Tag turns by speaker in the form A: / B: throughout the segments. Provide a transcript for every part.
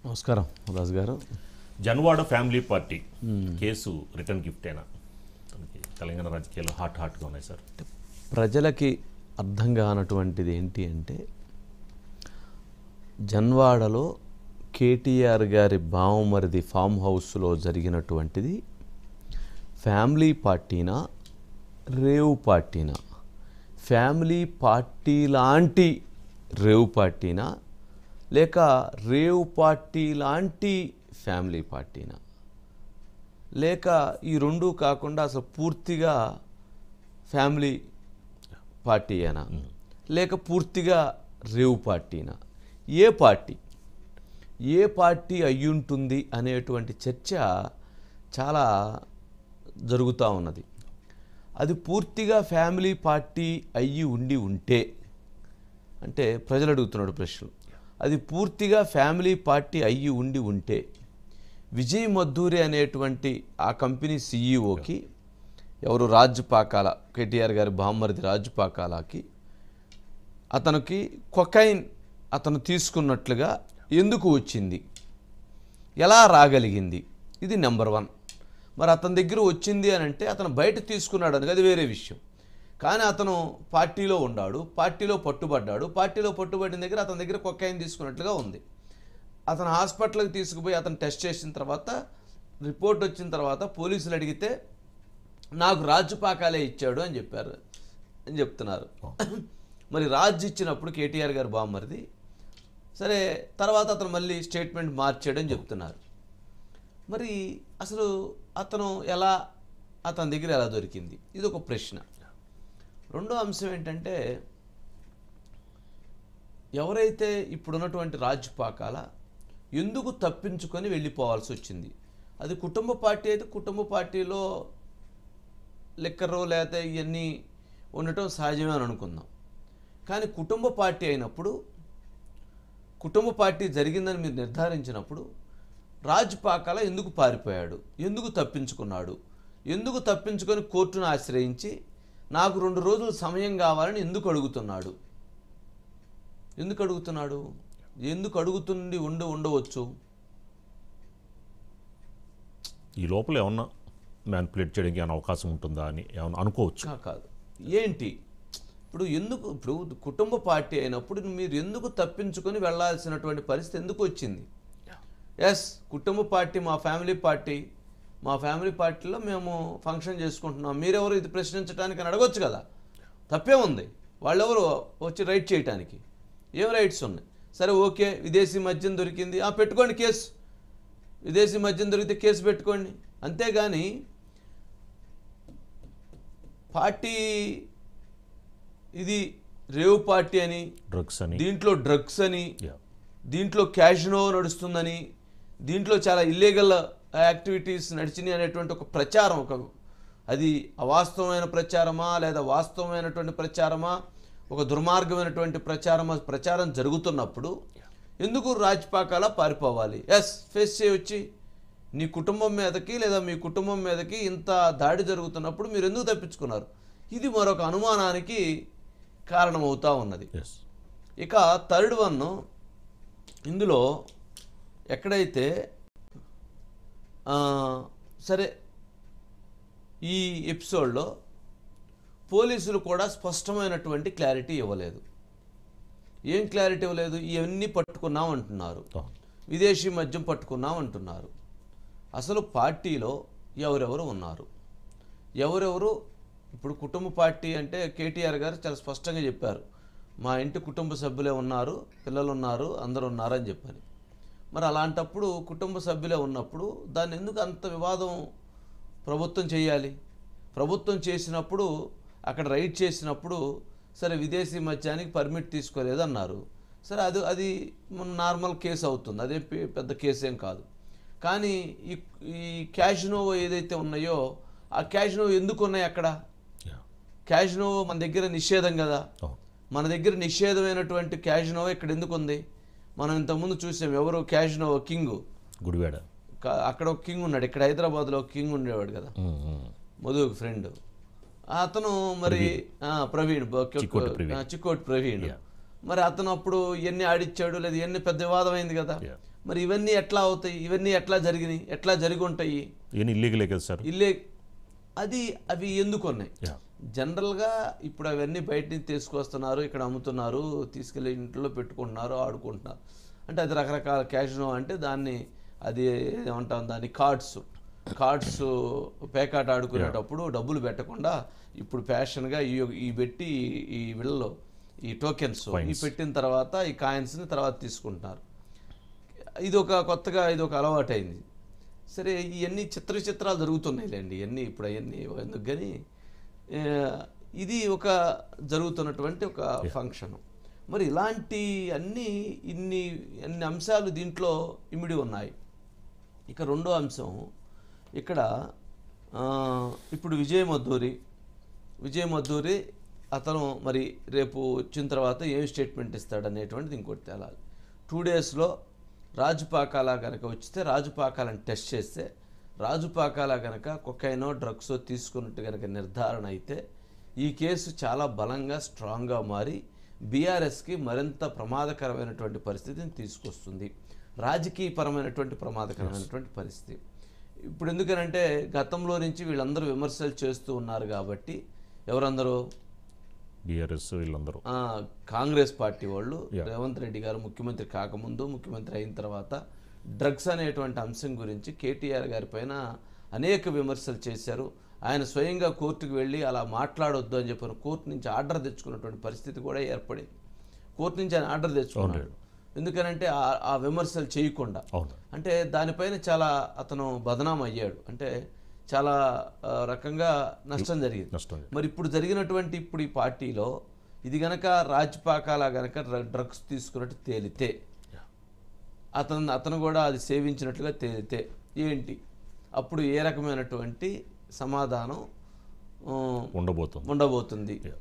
A: నమస్కారం Raju garu
B: Janwada family party case return గిఫ్టేనా మనకి తెలంగాణ రాజకీయాలు హాట్ హాట్గా ఉన్నాయి సార్
A: ప్రజలకి అర్థం కానటువంటిది ఏంటి అంటే జన్వాడలో కేటీఆర్ గారి బావమరిది ఫామ్ హౌస్లో జరిగినటువంటిది ఫ్యామిలీ పార్టీనా రేవ్ పార్టీనా ఫ్యామిలీ పార్టీ లాంటి రేవ్ పార్టీనా లేక రేవ్ పార్టీ లాంటి ఫ్యామిలీ పార్టీనా లేక ఈ రెండు కాకుండా అసలు పూర్తిగా ఫ్యామిలీ పార్టీయేనా లేక పూర్తిగా రేవ్ పార్టీనా ఏ పార్టీ ఏ పార్టీ అయ్యుంటుంది అనేటువంటి చర్చ చాలా జరుగుతూ ఉన్నది అది పూర్తిగా ఫ్యామిలీ పార్టీ అయ్యి ఉండి ఉంటే అంటే ప్రజలు అడుగుతున్నాడు ప్రశ్నలు అది పూర్తిగా ఫ్యామిలీ పార్టీ అయ్యి ఉండి ఉంటే విజయ్ మద్దూరి అనేటువంటి ఆ కంపెనీ సీఈఓకి ఎవరు రాజు పాకాల కేటీఆర్ గారి బామ్మరిది రాజు పాకాలకి అతనికి కొకైన్ అతను తీసుకున్నట్లుగా ఎందుకు వచ్చింది ఎలా రాగలిగింది ఇది నెంబర్ వన్ మరి అతని దగ్గర వచ్చింది అని అంటే అతను బయట తీసుకున్నాడు అని అది వేరే విషయం కానీ అతను పార్టీలో ఉన్నాడు పార్టీలో పట్టుబడ్డాడు పార్టీలో పట్టుబడిన దగ్గర అతని దగ్గర కొకైన్ తీసుకున్నట్లుగా ఉంది అతను హాస్పిటల్కి తీసుకుపోయి అతను టెస్ట్ చేసిన తర్వాత రిపోర్ట్ వచ్చిన తర్వాత పోలీసులు అడిగితే నాకు రాజు పాకాలే ఇచ్చాడు అని చెప్పారు అని చెప్తున్నారు మరి రాజు ఇచ్చినప్పుడు కేటీఆర్ గారు బామ్మరిది సరే తర్వాత అతను మళ్ళీ స్టేట్మెంట్ మార్చాడు అని చెప్తున్నారు మరి అసలు అతను ఎలా అతని దగ్గర ఎలా దొరికింది ఇది ఒక ప్రశ్న రెండో అంశం ఏంటంటే ఎవరైతే ఇప్పుడున్నటువంటి రాజు పాకాల ఎందుకు తప్పించుకొని వెళ్ళిపోవాల్సి వచ్చింది అది కుటుంబ పార్టీ అయితే కుటుంబ పార్టీలో లెక్కరో లేకపోతే ఇవన్నీ ఉండటం సహజమే అని అనుకుందాం కానీ కుటుంబ పార్టీ అయినప్పుడు కుటుంబ పార్టీ జరిగిందని మీరు నిర్ధారించినప్పుడు రాజ్ పాకాల ఎందుకు పారిపోయాడు ఎందుకు తప్పించుకున్నాడు ఎందుకు తప్పించుకొని కోర్టును ఆశ్రయించి నాకు రెండు రోజులు సమయం కావాలని ఎందుకు అడుగుతున్నాడు ఎందుకు అడుగుతున్నాడు ఎందుకు అడుగుతుండి ఉండి ఉండవచ్చు
B: ఈ లోపల ఏమన్నా మ్యాన్పులేట్ చేయడానికి ఏమైనా అవకాశం ఉంటుందా అని ఏమైనా అనుకోవచ్చు
A: కా- కాదు ఏంటి ఇప్పుడు ఎందుకు ఇప్పుడు కుటుంబ పార్టీ అయినప్పుడు మీరు ఎందుకు తప్పించుకొని వెళ్ళాల్సినటువంటి పరిస్థితి ఎందుకు వచ్చింది ఎస్ కుటుంబ పార్టీ మా ఫ్యామిలీ పార్టీ మా ఫ్యామిలీ పార్టీలో మేము ఫంక్షన్ చేసుకుంటున్నాం మీరెవరు ఇది ప్రశ్నించడానికి అని అడగొచ్చు కదా తప్పే ఉంది వాళ్ళెవరు వచ్చి రైట్ చేయటానికి ఏం రైట్స్ ఉన్నాయి సరే ఓకే విదేశీ మద్యం దొరికింది ఆ పెట్టుకోండి కేసు విదేశీ మద్యం దొరికితే కేసు పెట్టుకోండి అంతేగాని పార్టీ ఇది రేవ్ పార్టీ అని
B: డ్రగ్స్ అని
A: దీంట్లో డ్రగ్స్ అని
B: Yeah.
A: దీంట్లో క్యాషినో నడుస్తుందని దీంట్లో చాలా ఇల్లీగల్ యాక్టివిటీస్ నడిచినాయి అనేటువంటి ఒక ప్రచారం ఒక అది అవాస్తవమైన ప్రచారమా లేదా వాస్తవమైనటువంటి ప్రచారమా ఒక దుర్మార్గమైనటువంటి ప్రచారమా ప్రచారం జరుగుతున్నప్పుడు ఎందుకు రాజపాకాల పారిపోవాలి ఎస్ ఫేస్ చేయొచ్చి నీ కుటుంబం మీదకి లేదా మీ కుటుంబం మీదకి ఇంత దాడి జరుగుతున్నప్పుడు మీరు ఎందుకు తప్పించుకున్నారు ఇది మరొక అనుమానానికి కారణమవుతా ఉన్నది
B: ఎస్
A: ఇక థర్డ్ వన్ ఇందులో ఎక్కడైతే ఆ, సరే ఈ ఎపిసోడ్లో పోలీసులు కూడా స్పష్టమైనటువంటి క్లారిటీ ఇవ్వలేదు ఏం క్లారిటీ ఇవ్వలేదు ఇవన్నీ పట్టుకున్నాం అంటున్నారు విదేశీ మద్యం పట్టుకున్నాం అంటున్నారు అసలు పార్టీలో ఎవరెవరు ఉన్నారు ఎవరెవరు ఇప్పుడు కుటుంబ పార్టీ అంటే కేటీఆర్ గారు చాలా స్పష్టంగా చెప్పారు మా ఇంటి కుటుంబ సభ్యులే ఉన్నారు పిల్లలు ఉన్నారు అందరూ ఉన్నారు అని చెప్పని మరి అలాంటప్పుడు కుటుంబ సభ్యులే ఉన్నప్పుడు దాన్ని ఎందుకు అంత వివాదం ప్రభుత్వం చేయాలి ప్రభుత్వం చేసినప్పుడు అక్కడ రైడ్ చేసినప్పుడు సరే విదేశీ మద్యానికి పర్మిట్ తీసుకోలేదు అన్నారు సరే అది అది మన నార్మల్ కేసు అవుతుంది అదే పె- పెద్ద కేసు ఏం కాదు కానీ ఈ ఈ క్యాషినో ఏదైతే ఉన్నాయో ఆ క్యాషినో ఎందుకు ఉన్నాయి అక్కడ క్యాషినో మన దగ్గర నిషేధం కదా మన దగ్గర నిషేధమైనటువంటి క్యాషినో ఇక్కడ ఎందుకు ఉంది మనం ఇంతకుముందు చూసాం ఎవరు క్యాషినో కింగ్
B: గుడివాడ
A: క- అక్కడ ఒక కింగ్ ఉన్నాడు ఇక్కడ హైదరాబాద్లో ఒక కింగ్ ఉండేవాడు కదా
B: ఉమ్, ఉమ్.
A: మధు ఒక ఫ్రెండ్ అతను మరి ఆ, ప్రవీణ్ బ-
B: చిక్కోటి ప్రవీణ్.
A: ఆ, చిక్కోటి ప్రవీణ్
B: Yeah.
A: మరి అతను అప్పుడు ఎన్ని ఆడిచ్చాడు లేదా ఎన్ని పెద్ద వివాదం అయింది కదా
B: Yeah.
A: మరి ఇవన్నీ ఎట్లా అవుతాయి ఇవన్నీ ఎట్లా జరిగినాయి ఎట్లా జరిగి ఉంటాయి
B: ఈయన ఇల్లీగలే కదా సార్
A: ఇల్లే అది అవి ఎందుకు ఉన్నాయి
B: యా
A: జనరల్గా ఇప్పుడు అవన్నీ బయట నుంచి తీసుకొస్తున్నారు ఇక్కడ అమ్ముతున్నారు తీసుకెళ్ళి ఇంట్లో పెట్టుకుంటున్నారు ఆడుకుంటున్నారు అంటే అది రకరకాల క్యాషినో అంటే దాన్ని అది ఏమంటాం దాన్ని కార్డ్స్ కార్డ్స్ పేకాట ఆడుకునేటప్పుడు డబ్బులు పెట్టకుండా ఇప్పుడు ఫ్యాషన్గా ఈ ఈ పెట్టి ఈ వీళ్ళలో ఈ టోకెన్స్ ఈ పెట్టిన తర్వాత ఈ కాయిన్స్ని తర్వాత తీసుకుంటున్నారు ఇది ఒక కొత్తగా ఇది ఒక అలవాటు అయింది సరే ఇవన్నీ చిత్ర చిత్రాలు జరుగుతున్నాయిలేండి ఇవన్నీ ఇప్పుడు అవన్నీ ఎందుకు కానీ ఆ, ఇది ఒక జరుగుతున్నటువంటి ఒక ఫంక్షన్ మరి ఇలాంటి అన్ని ఇన్ని అన్ని అంశాలు దీంట్లో ఇమిడి ఉన్నాయి ఇక రెండో అంశం ఇక్కడ ఆ, ఇప్పుడు విజయ్ మద్దూరి విజయ్ మద్దూరి అతను మరి రేపు వచ్చిన తర్వాత ఏం స్టేట్మెంట్ ఇస్తాడు అనేటువంటిది ఇంకోటి తేలాలి టూ డేస్లో రాజుపాకాల కనుక వచ్చితే రాజుపాకాలను టెస్ట్ చేస్తే రాజుపాకాల కనుక కొకైనో డ్రగ్స్ తీసుకున్నట్టు కనుక నిర్ధారణ అయితే ఈ కేసు చాలా బలంగా స్ట్రాంగ్గా మారి బీఆర్ఎస్కి మరింత ప్రమాదకరమైనటువంటి పరిస్థితిని తీసుకొస్తుంది రాజకీయపరమైనటువంటి ప్రమాదకరమైనటువంటి పరిస్థితి ఇప్పుడు ఎందుకనంటే గతంలో నుంచి వీళ్ళందరూ విమర్శలు చేస్తూ ఉన్నారు కాబట్టి ఎవరందరూ
B: బీఆర్ఎస్ వీళ్ళందరూ
A: ఆ, కాంగ్రెస్ పార్టీ వాళ్ళు
B: Yeah.
A: రేవంత్ రెడ్డి గారు ముఖ్యమంత్రి కాకముందు ముఖ్యమంత్రి అయిన తర్వాత డ్రగ్స్ అనేటువంటి అంశం గురించి కేటీఆర్ గారి పైన అనేక విమర్శలు చేశారు ఆయన స్వయంగా కోర్టుకు వెళ్ళి అలా మాట్లాడొద్దు అని చెప్పిన కోర్టు నుంచి ఆర్డర్ తెచ్చుకున్నటువంటి పరిస్థితి కూడా ఏర్పడింది కోర్టు నుంచి ఆయన ఆర్డర్ తెచ్చుకున్నాడు ఎందుకనంటే ఆ- ఆ విమర్శలు చేయకుండా
B: అవును
A: అంటే దానిపైన చాలా అతను బదనాం అయ్యాడు అంటే చాలా ఆ, రకంగా నష్టం జరిగింది
B: నష్టం
A: మరి ఇప్పుడు జరిగినటువంటి ఇప్పుడు ఈ పార్టీలో ఇది గనక రాజ్పాకాల గనక డ్ర- డ్రగ్స్ తీసుకున్నట్టు తేలితే అతను అతను కూడా అది సేవించినట్లుగా తేలితే ఏంటి అప్పుడు ఏ రకమైనటువంటి సమాధానం ఆ,
B: ఉండబోతుంది
A: ఉండబోతుంది
B: Yeah.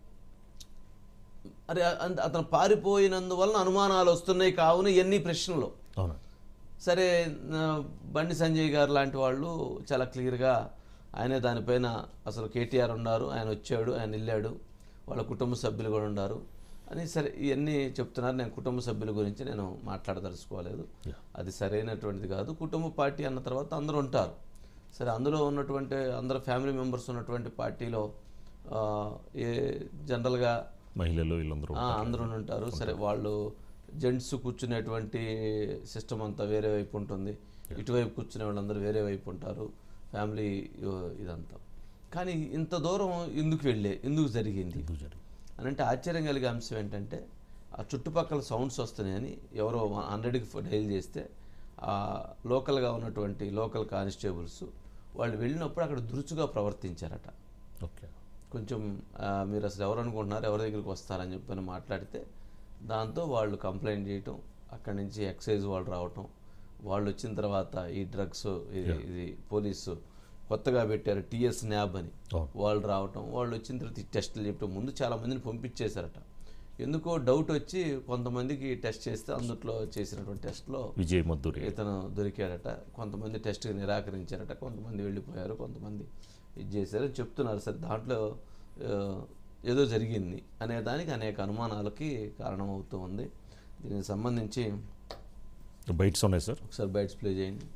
A: అరే అ- అతను పారిపోయినందువలన అనుమానాలు వస్తున్నాయి కావున ఎన్ని ప్రశ్నలు
B: అవును
A: సరే ఆ, బండి సంజయ్ గారు లాంటి వాళ్ళు చాలా క్లియర్గా ఆయనే దానిపైన అసలు కేటీఆర్ ఉన్నారు ఆయన వచ్చాడు ఆయన వెళ్ళాడు వాళ్ళ కుటుంబ సభ్యులు కూడా ఉన్నారు అని సరే ఇవన్నీ చెప్తున్నారు నేను కుటుంబ సభ్యుల గురించి నేను మాట్లాడదలుచుకోలేదు
B: Yeah.
A: అది సరైనటువంటిది కాదు కుటుంబ పార్టీ అన్న తర్వాత అందరూ ఉంటారు సరే అందులో ఉన్నటువంటి అందరు ఫ్యామిలీ మెంబర్స్ ఉన్నటువంటి పార్టీలో ఆ, ఏ జనరల్గా
B: మహిళలు వీళ్ళందరూ
A: ఆ, అందరూ ఉంటారు సరే వాళ్ళు జెంట్స్ కూర్చునేటువంటి సిస్టమ్ అంతా వేరే వైపు ఉంటుంది ఇటువైపు కూర్చునే వాళ్ళందరూ వేరే వైపు ఉంటారు ఫ్యామిలీ ఇ- ఇదంతా కానీ ఇంత దూరం ఎందుకు వెళ్ళే ఎందుకు జరిగింది
B: ఎందుకు జరిగింది?
A: అని అంటే ఆశ్చర్యం కలిగే అంశం ఏంటంటే ఆ చుట్టుపక్కల సౌండ్స్ వస్తున్నాయని ఎవరో హండ్రెడ్కి డైల్ చేస్తే ఆ లోకల్గా ఉన్నటువంటి లోకల్ కానిస్టేబుల్స్ వాళ్ళు వెళ్ళినప్పుడు అక్కడ దురుచుగా ప్రవర్తించారట
B: ఓకే
A: కొంచెం ఆ, మీరు అసలు ఎవరు అనుకుంటున్నారు ఎవరి దగ్గరికి వస్తారని చెప్పని మాట్లాడితే దాంతో వాళ్ళు కంప్లైంట్ చేయటం అక్కడి నుంచి ఎక్సైజ్ వాళ్ళు రావటం వాళ్ళు వచ్చిన తర్వాత ఈ డ్రగ్స్ ఇది ఇది పోలీసు కొత్తగా పెట్టారు టిఎస్ న్యాబ్ అని
B: అవును.
A: వాళ్ళు రావటం వాళ్ళు వచ్చిన తర్వాత ఈ టెస్టులు చెప్పడం ముందు చాలా మందిని పంపించేశారట ఎందుకో డౌట్ వచ్చి కొంతమందికి టెస్ట్ చేస్తే అందుట్లో చేసినటువంటి టెస్ట్లో
B: విజయ్ మద్దూరి
A: ఇతను దొరికాడట కొంతమంది టెస్ట్కి నిరాకరించారట కొంతమంది వెళ్ళిపోయారు కొంతమంది ఇది చేశారు అని చెప్తున్నారు సార్ దాంట్లో ఆ, ఏదో జరిగింది అనే దానికి అనేక అనుమానాలకి కారణమవుతూ ఉంది దీనికి సంబంధించి
B: బైట్స్ ఉన్నాయి సార్
A: ఒకసారి బైట్స్ ప్లే చేయండి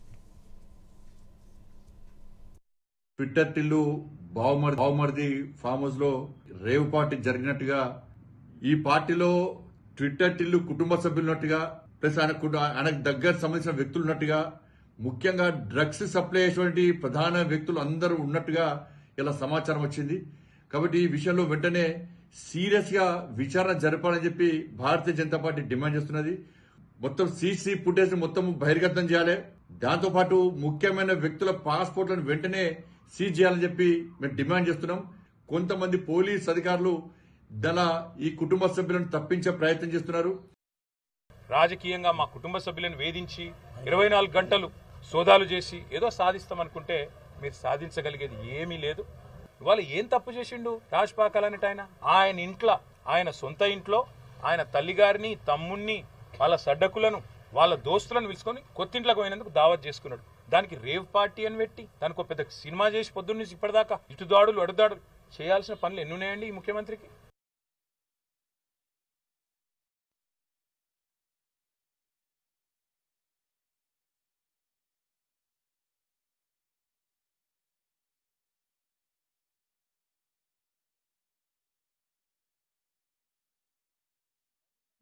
C: ట్విట్టర్ టిల్లు బావమర్ బావమర్ది ఫామ్ హౌస్ లో రేవ్ పార్టీ జరిగినట్టుగా ఈ పార్టీలో ట్విట్టర్ టిల్లు కుటుంబ సభ్యులున్నట్టుగా ప్లస్ ఆయన కుట- ఆయనకు దగ్గర సంబంధించిన వ్యక్తులు ఉన్నట్టుగా ముఖ్యంగా డ్రగ్స్ సప్లై చేసేటువంటి ప్రధాన వ్యక్తులు అందరూ ఉన్నట్టుగా ఇలా సమాచారం వచ్చింది కాబట్టి ఈ విషయంలో వెంటనే సీరియస్ గా విచారణ జరపాలని చెప్పి భారతీయ జనతా పార్టీ డిమాండ్ చేస్తున్నది మొత్తం సీసీ ఫుటేజ్ మొత్తం బహిర్గతం చేయాలి దాంతో పాటు ముఖ్యమైన వ్యక్తుల పాస్పోర్ట్లను వెంటనే సీజ్ చేయాలని చెప్పి మేము డిమాండ్ చేస్తున్నాం కొంతమంది పోలీస్ అధికారులు దళ ఈ కుటుంబ సభ్యులను తప్పించే ప్రయత్నం చేస్తున్నారు
D: రాజకీయంగా మా కుటుంబ సభ్యులను వేధించి ఇరవై నాలుగు గంటలు సోదాలు చేసి ఏదో సాధిస్తామనుకుంటే మీరు సాధించగలిగేది ఏమీ లేదు ఇవాళ ఏం తప్పు చేసిండు రాజ్ పాకాలనేట ఆయన ఆయన ఇంట్లో ఆయన సొంత ఇంట్లో ఆయన తల్లిగారిని తమ్ముణ్ణి వాళ్ళ సడ్డకులను వాళ్ళ దోస్తులను పిలుచుకొని కొత్తింట్లోకి పోయినందుకు దావత్ చేసుకున్నాడు దానికి రేవ్ పార్టీ అని పెట్టి దానికి ఒక పెద్ద సినిమా చేసి పొద్దున్న నుంచి ఇప్పటిదాకా ఇటు దాడులు అడుదాడులు చేయాల్సిన పనులు ఎన్ని ఉన్నాయండి ఈ ముఖ్యమంత్రికి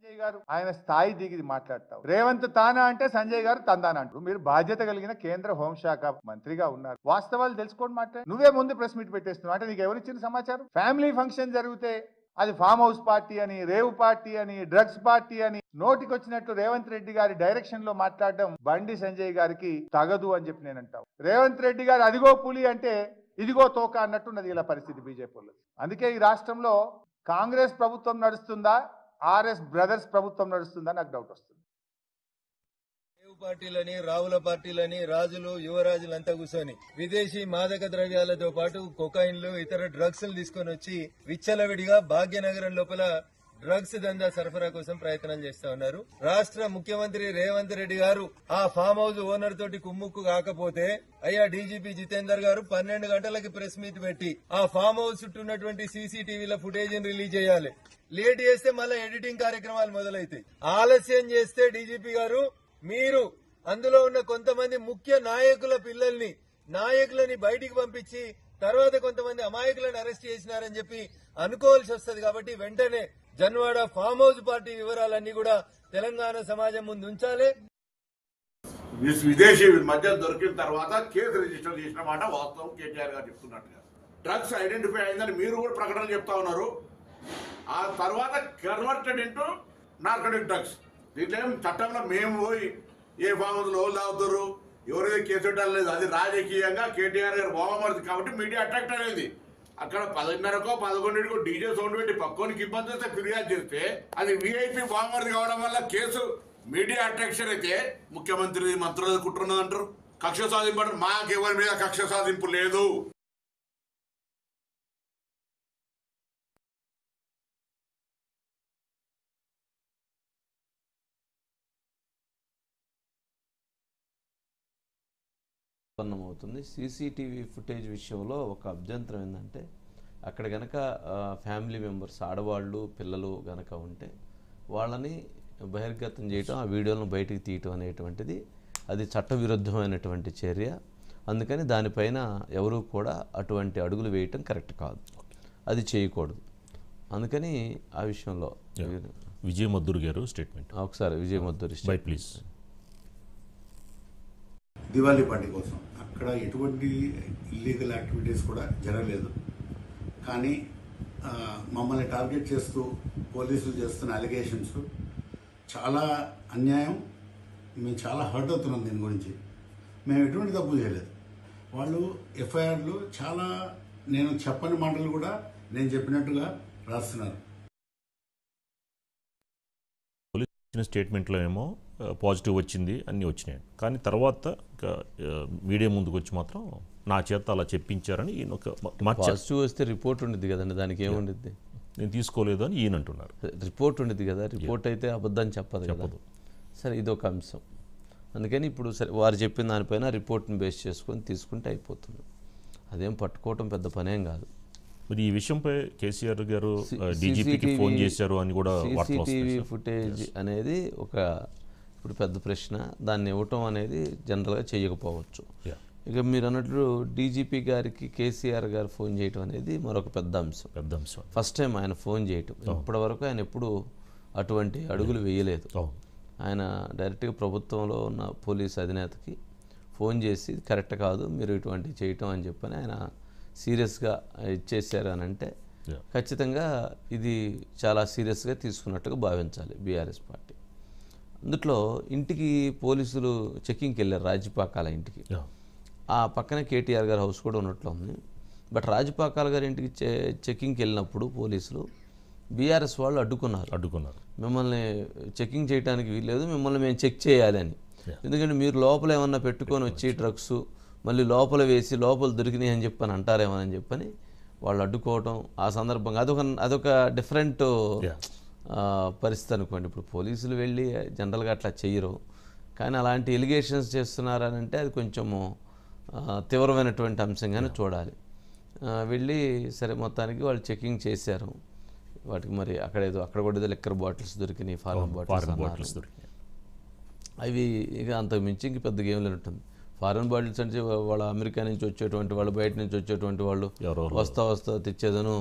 E: సంజయ్ గారు ఆయన స్థాయి దిగి మాట్లాడతావు రేవంత్ తానా అంటే సంజయ్ గారు తందానా అంటారు మీరు బాధ్యత కలిగిన కేంద్ర హోంశాఖ మంత్రిగా ఉన్నారు వాస్తవాలు తెలుసుకోండి మాట్లాడు నువ్వే ముందు ప్రెస్ మీట్ పెట్టేస్తున్నావు అంటే నీకు ఎవరిచ్చిన సమాచారం ఫ్యామిలీ ఫంక్షన్ జరిగితే అది ఫామ్ హౌస్ పార్టీ అని రేవ్ పార్టీ అని డ్రగ్స్ పార్టీ అని నోటికొచ్చినట్టు రేవంత్ రెడ్డి గారి డైరెక్షన్ లో మాట్లాడడం బండి సంజయ్ గారికి తగదు అని చెప్పి నేను అంటావు రేవంత్ రెడ్డి గారు అదిగో పులి అంటే ఇదిగో తోక అన్నట్టున్నది ఇలా పరిస్థితి బీజేపీలో అందుకే ఈ రాష్ట్రంలో కాంగ్రెస్ ప్రభుత్వం నడుస్తుందా ఆర్ఎస్ బ్రదర్స్ ప్రభుత్వం నడుస్తుందా నాకు డౌట్ వస్తుంది
F: రేవు పార్టీలని రావుల పార్టీలని రాజులు యువరాజులంతా కూర్చొని విదేశీ మాదక ద్రవ్యాలతో పాటు కొకాయిన్లు ఇతర డ్రగ్స్ తీసుకొని వచ్చి విచ్చలవిడిగా భాగ్యనగరం లోపల డ్రగ్స్ దందా సరఫరా కోసం ప్రయత్నం చేస్తా ఉన్నారు రాష్ట్ర ముఖ్యమంత్రి రేవంత్ రెడ్డి గారు ఆ ఫామ్ హౌస్ ఓనర్ తోటి కుమ్ముక్కు కాకపోతే అయ్యా డీజీపీ జితేందర్ గారు పన్నెండు గంటలకి ప్రెస్ మీట్ పెట్టి ఆ ఫామ్ హౌస్ చుట్టూ ఉన్నటువంటి సీసీటీవీల ఫుటేజ్ రిలీజ్ చేయాలి లేట్ చేస్తే మళ్ళీ ఎడిటింగ్ కార్యక్రమాలు మొదలైతాయి ఆలస్యం చేస్తే డీజీపీ గారు మీరు అందులో ఉన్న కొంతమంది ముఖ్య నాయకుల పిల్లల్ని నాయకులని బయటికి పంపించి తర్వాత కొంతమంది అమాయకులను అరెస్ట్ చేసినారని చెప్పి అనుకోవాల్సి వస్తుంది కాబట్టి వెంటనే జన్వాడ ఫామ్ హౌస్ పార్టీ వివరాలన్నీ కూడా తెలంగాణ సమాజం ముందు ఉంచాలి
G: విస్- విదేశీ మద్యం దొరికిన తర్వాత కేసు రిజిస్టర్ చేసిన మాట వాస్తవం కేటీఆర్ గారు చెప్తున్నట్టుగా డ్రగ్స్ ఐడెంటిఫై అయిందని మీరు కూడా ప్రకటన చెప్తా ఉన్నారు ఆ తర్వాత కన్వర్టెడ్ ఇంటూ నార్కటిక్ డ్రగ్స్ దీంట్లో ఏం చట్టంలో మేము పోయి ఏ ఫామ్ హౌస్లో ఎవరు తాగుతారు ఎవరైతే కేసు పెట్టాలి లేదు అది రాజకీయంగా కేటీఆర్ గారు బావమరిది కాబట్టి మీడియా అట్రాక్ట్ అనేది అక్కడ పదిన్నరకో పదకొండింటికో డీజే సౌండ్ పెట్టి పక్కోనికి ఇబ్బంది వస్తే ఫిర్యాదు చేస్తే అది విఐపి బావమరిది కావడం వల్ల కేసు మీడియా అట్రాక్షన్ అయితే ముఖ్యమంత్రి మంత్రులు కుట్రున్నది అంటారు కక్ష సాధింపు అంటారు మాకు ఎవరి మీద కక్ష సాధింపు లేదు
A: అవుతుంది సీసీటీవీ ఫుటేజ్ విషయంలో ఒక అభ్యంతరం ఏంటంటే అక్కడ గనక ఫ్యామిలీ మెంబర్స్ ఆడవాళ్ళు పిల్లలు గనక ఉంటే వాళ్ళని బహిర్గతం చేయటం ఆ వీడియోలను బయటికి తీయటం అనేటువంటిది అది చట్టవిరుద్ధమైనటువంటి చర్య అందుకని దానిపైన ఎవరు కూడా అటువంటి అడుగులు వేయటం కరెక్ట్ కాదు అది చేయకూడదు అందుకని ఆ విషయంలో
B: విజయ్ మద్దూర్ గారు స్టేట్మెంట్
A: ఒకసారి Vijay Madduri
B: by please
H: Diwali party కోసం అక్కడ ఎటువంటి ఇల్లీగల్ యాక్టివిటీస్ కూడా జరగలేదు కానీ ఆ, మమ్మల్ని టార్గెట్ చేస్తూ పోలీసులు చేస్తున్న అలిగేషన్స్ చాలా అన్యాయం మేము చాలా హర్ట్ అవుతున్నాం దీని గురించి మేము ఎటువంటి తప్పు చేయలేదు వాళ్ళు ఎఫ్ఐఆర్లు చాలా నేను చెప్పని మాటలు కూడా నేను చెప్పినట్టుగా రాస్తున్నారు
B: పోలీస్ ఇచ్చిన స్టేట్మెంట్లో ఏమో పాజిటివ్ వచ్చింది అన్నీ వచ్చినాయి కానీ తర్వాత ఇంకా, ఆ, మీడియా ముందుకు వచ్చి మాత్రం నా చేత అలా చెప్పించారని ఈయన ఒక మార్చారు
A: పాజిటివ్ వస్తే రిపోర్ట్ ఉండిద్ది కదండి దానికి ఏముండిద్ది
B: నేను తీసుకోలేదు అని ఈయన అంటున్నారు
A: రిపోర్ట్ ఉండిద్ది కదా రిపోర్ట్ అయితే అబద్ధం చెప్పదు కదా
B: చెప్పదు.
A: సరే ఇది ఒక అంశం అందుకని ఇప్పుడు సరే వారు చెప్పిన దానిపైన రిపోర్ట్ని బేస్ చేసుకొని తీసుకుంటే అయిపోతుంది అదేం పట్టుకోవటం పెద్ద పనేం కాదు
B: మరి ఈ విషయంపై కేసీఆర్ గారు
A: సి-
B: డీజీపీకి
A: CCTV
B: ఫోన్ చేశారు అని కూడా వార్తలు
A: సీసీటీవీ
B: వస్తున్నాయి సార్.
A: ఫుటేజ్ అనేది ఒక ఇప్పుడు పెద్ద ప్రశ్న దాన్ని ఇవ్వటం అనేది జనరల్గా చేయకపోవచ్చు
B: Yeah.
A: ఇక మీరు అన్నట్లు డీజీపీ గారికి కేసీఆర్ గారు ఫోన్ చేయటం అనేది మరొక పెద్ద అంశం
B: పెద్ద అంశం
A: ఫస్ట్ టైం ఆయన ఫోన్ చేయటం ఇప్పటి వరకు ఆయన ఎప్పుడు అటువంటి అడుగులు వేయలేదు
B: అవును
A: ఆయన డైరెక్ట్గా ప్రభుత్వంలో ఉన్న పోలీస్ అధినేతకి ఫోన్ చేసి "ఇది కరెక్ట్ కాదు మీరు ఇటువంటి చేయటం అని చెప్పని ఆయన సీరియస్గా ఇచ్చేసారు అని అంటే
B: Yeah.
A: ఖచ్చితంగా ఇది చాలా సీరియస్గా తీసుకున్నట్టుగా భావించాలి బీఆర్ఎస్ పార్టీ అందుట్లో ఇంటికి పోలీసులు చెక్కింగ్కి వెళ్ళారు రాజపాకాల ఇంటికి
B: Yeah.
A: ఆ పక్కనే కేటీఆర్ గారి హౌస్ కూడా ఉన్నట్లు ఉంది బట్ రాజపాకాల గారి ఇంటికి చె చెక్కింగ్కి వెళ్ళినప్పుడు పోలీసులు బీఆర్ఎస్ వాళ్ళు అడ్డుకున్నారు
B: అడ్డుకున్నారు
A: మిమ్మల్ని చెకింగ్ చేయడానికి వీల్లేదు మిమ్మల్ని మేము చెక్ చేయాలి అని ఎందుకంటే మీరు లోపల ఏమన్నా పెట్టుకొని వచ్చి డ్రగ్స్ మళ్ళీ లోపల వేసి లోపల దొరికినాయి అని చెప్పని అంటారేమోనని చెప్పని వాళ్ళు అడ్డుకోవటం ఆ సందర్భంగా అదొక అదొక డిఫరెంట్
B: Yeah.
A: పరిస్థితి అనుకోండి ఇప్పుడు పోలీసులు వెళ్ళి జనరల్గా అట్లా చెయ్యరు కానీ అలాంటి ఎలిగేషన్స్ చేస్తున్నారని అంటే అది కొంచెము ఆ, తీవ్రమైనటువంటి అంశంగానే చూడాలి ఆ, వెళ్ళి సరే మొత్తానికి వాళ్ళు చెకింగ్ చేశారు వాటికి మరి అక్కడ ఏదో అక్కడ కూడా ఏదో లిక్కర్ బాటిల్స్ దొరికినాయి ఫారెన్ బాటిల్స్
B: ఫారెన్
A: అన్నారు.
B: బాటిల్స్ దొరికినాయి
A: అవి ఇక అంతకు మించి ఇంక పెద్ద గేమ్లు ఉంటుంది ఫారెన్ బాటిల్స్ అంటే వా- వాళ్ళ అమెరికా నుంచి వచ్చేటువంటి వాళ్ళు బయట నుంచి వచ్చేటువంటి వాళ్ళు
B: ఎవరో
A: వస్తా వస్తా తెచ్చేదను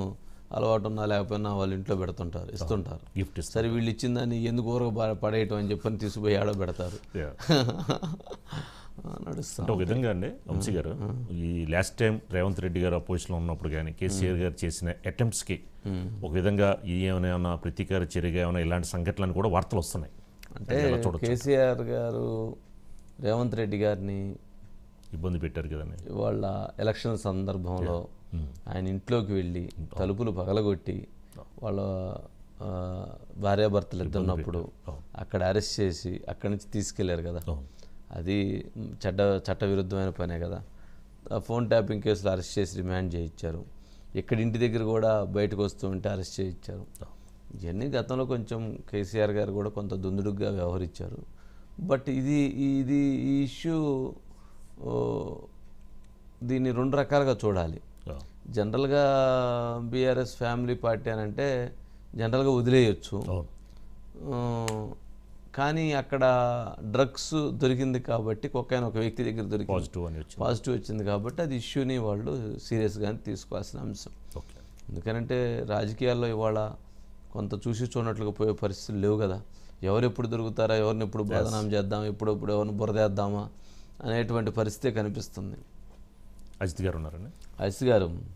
A: అలవాటు ఉన్నా లేకపోయినా వాళ్ళ ఇంట్లో పెడుతుంటారు ఇస్తుంటారు
B: గిఫ్ట్ ఇస్తారు
A: సరే వీళ్ళు ఇచ్చిన దాన్ని ఎందుకు ఊరక బా- పడేయటం అని చెప్పని తీసుకుపోయి ఆడ పెడతారు
B: Yeah.
A: నడుస్తాం
B: అంటే ఒక విధంగా అండి వంశీ గారు ఈ లాస్ట్ టైం రేవంత్ రెడ్డి గారు అపోజిషన్లో ఉన్నప్పుడు కానీ కేసీఆర్ గారు చేసిన అటెంప్ట్స్కి ఒక విధంగా ఈ ఏమైనా ప్రతీకార చర్యగా ఏమైనా ఇలాంటి సంఘటనలు కూడా వార్తలు వస్తున్నాయి
A: అంటే
B: అది ఎలా చూడొచ్చు
A: కేసీఆర్ గారు రేవంత్ రెడ్డి గారిని
B: ఇబ్బంది పెట్టారు కదండి
A: వాళ్ళ ఎలక్షన్ సందర్భంలో ఆయన ఇంట్లోకి వెళ్ళి తలుపులు పగలగొట్టి వాళ్ళ ఆ, భార్యాభర్తలు ఇద్దరున్నప్పుడు అక్కడ అరెస్ట్ చేసి అక్కడి నుంచి తీసుకెళ్లారు కదా అది చట్ట చట్ట విరుద్ధమైన పనే కదా ఆ ఫోన్ ట్యాపింగ్ కేసులో అరెస్ట్ చేసి రిమాండ్ చేయించారు ఇక్కడ ఇంటి దగ్గర కూడా బయటకు వస్తూ ఉంటే అరెస్ట్ చేయించారు ఇవన్నీ గతంలో కొంచెం కేసీఆర్ గారు కూడా కొంత దుందుడుగ్గా వ్యవహరించారు బట్ ఇది ఇది ఈ ఇష్యూ ఓ, దీన్ని రెండు రకాలుగా చూడాలి
B: Yeah.
A: జనరల్గా బీఆర్ఎస్ ఫ్యామిలీ పార్టీ అని అంటే జనరల్గా వదిలేయచ్చు
B: అవును
A: ఆ, కానీ అక్కడ డ్రగ్స్ దొరికింది కాబట్టి కొకైన ఒక వ్యక్తి దగ్గర దొరికింది
B: పాజిటివ్ అని వచ్చింది
A: పాజిటివ్ వచ్చింది కాబట్టి అది ఇష్యూని వాళ్ళు సీరియస్గానే తీసుకోవాల్సిన అంశం
B: ఓకే
A: ఎందుకంటే రాజకీయాల్లో ఇవాళ కొంత చూసి చూడనట్లుగా పోయే పరిస్థితులు లేవు కదా ఎవరు ఎప్పుడు దొరుకుతారా ఎవరిని ఎప్పుడు బదనాం చేద్దాం ఎప్పుడు ఎప్పుడు ఎవరిని బురదేద్దామా అనేటువంటి పరిస్థితే కనిపిస్తుంది
B: అజిత్ గారు ఉన్నారండి
A: అజిత్ గారు